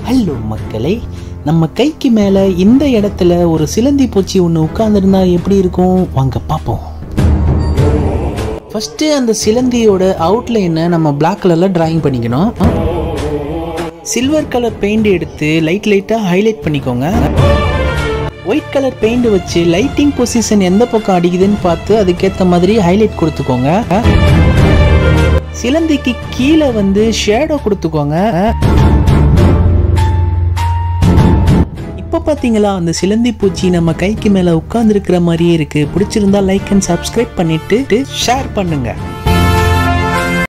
hello மக்களே நம்ம கைக்கு மேலே இந்த இடத்துல ஒரு சிலந்தி பூச்சி ஒன்று உட்காந்துருந்தா எப்படி இருக்கும் வாங்க பார்ப்போம் ஃபஸ்ட்டு அந்த சிலந்தியோட அவுட்லைனை நம்ம பிளாக் கலரில் டிராயிங் பண்ணிக்கணும் சில்வர் கலர் பெயிண்ட் எடுத்து லைட் லைட்டாக ஹைலைட் பண்ணிக்கோங்க ஒயிட் கலர் பெயிண்ட் வச்சு லைட்டிங் பொசிஷன் எந்த பக்கம் அடிக்குதுன்னு பார்த்து அதுக்கேற்ற மாதிரி ஹைலைட் கொடுத்துக்கோங்க சிலந்திக்கு கீழே வந்து ஷேடோ கொடுத்துக்கோங்க இப்போ பார்த்தீங்களா அந்த சிலந்தி பூச்சி நம்ம கைக்கு மேலே உட்காந்துருக்கிற மாதிரியே இருக்கு பிடிச்சிருந்தா லைக் அண்ட் சப்ஸ்கிரைப் பண்ணிட்டு ஷேர் பண்ணுங்க